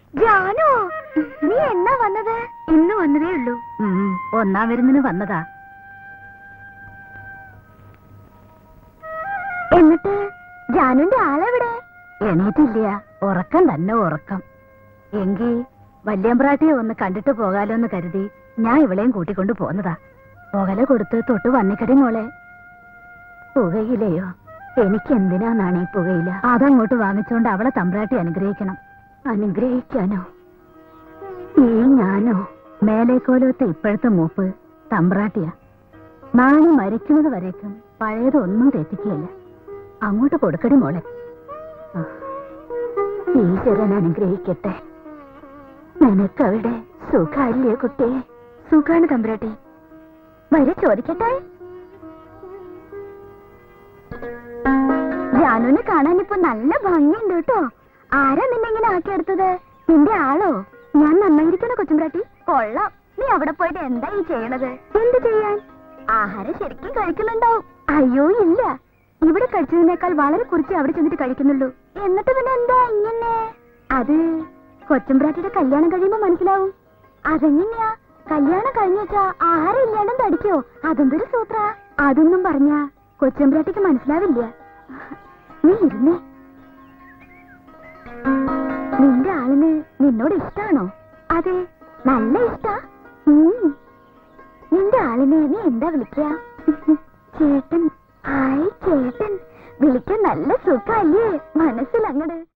ജാനു നീ എന്നാ വന്നത് ഇന്ന് വന്നതേ ഉള്ളൂ ഒന്നാം വരുന്നതിന് വന്നതാ എന്നിട്ട് ജാനുന്റെ ആളെവിടെ എണീറ്റില്ല ഉറക്കം തന്നെ ഉറക്കം എങ്കി വല്യമ്പ്രാട്ടിയെ ഒന്ന് കണ്ടിട്ട് പോകാലോ എന്ന് കരുതി ഞാൻ ഇവളെയും കൂട്ടിക്കൊണ്ട് പോന്നതാ പുകല കൊടുത്ത് തൊട്ട് വന്നിക്കടി മോളെ പുകയിലയോ എനിക്ക് എന്തിനാന്നാണ് ഈ പുകയില അതങ്ങോട്ട് വാങ്ങിച്ചുകൊണ്ട് അവളെ തമ്പ്രാട്ടി അനുഗ്രഹിക്കണം അനുഗ്രഹിക്കാനോ ഈ ഞാനോ മേലേക്കോലത്തെ ഇപ്പോഴത്തെ മൂപ്പ് തമ്പ്രാട്ടിയാ നാളെ മരിക്കുന്നത് വരേക്കും പഴയതൊന്നും തെറ്റിക്കുകയില്ല അങ്ങോട്ട് കൊടുക്കടി മോളെ ആ. ഈശ്വരൻ അനുഗ്രഹിക്കട്ടെ നിനക്കവിടെ സുഖല്ലേ കുട്ടിയെ സുഖാണ് തമ്പ്രാട്ടി വരെ ചോദിക്കട്ടെ ജാനുവിനെ കാണാൻ ഇപ്പൊ നല്ല ഭംഗിയുണ്ട് കേട്ടോ ആരാ നിന്നെ ഇങ്ങനെ ആക്കിയെടുത്തത് നിന്റെ ആളോ ഞാൻ നന്നായിരിക്കണോ കൊച്ചുംപ്രാട്ടി കൊള്ളാം നീ അവിടെ പോയിട്ട് എന്താ ഈ ചെയ്യണത് എന്ത് ചെയ്യാൻ ആഹാരം ശരിക്കും കഴിക്കുന്നുണ്ടാവും അയ്യോ ഇല്ല ഇവിടെ കഴിച്ചതിനേക്കാൾ വളരെ കുറച്ച് അവിടെ ചെന്നിട്ട് കഴിക്കുന്നുള്ളൂ എന്നിട്ട് പിന്നെ എന്താ ഇങ്ങനെ അത് കൊച്ചുംപ്രാട്ടിയുടെ കല്യാണം കഴിയുമ്പോ മനസ്സിലാവും അതെങ്ങനെയാ കല്യാണം കഴിഞ്ഞു വെച്ചാ ആഹാരം ഇല്ലാണ്ടും തടിക്കോ അതെന്തൊരു സൂത്ര അതൊന്നും പറഞ്ഞ കൊച്ചുംപ്രാട്ടിക്ക് മനസ്സിലാവില്ല നീ ഇരുന്നേ നിന്റെ ആളിന് നിന്നോട് ഇഷ്ടാണോ അതെ നല്ല ഇഷ്ടാ ഉം. നിന്റെ ആളിനെ നീ എന്താ വിളിക്ക ചേട്ടൻ ഹായ് ചേട്ടൻ വിളിക്കാൻ നല്ല സുഖല്ലേ മനസ്സിലങ്ങട്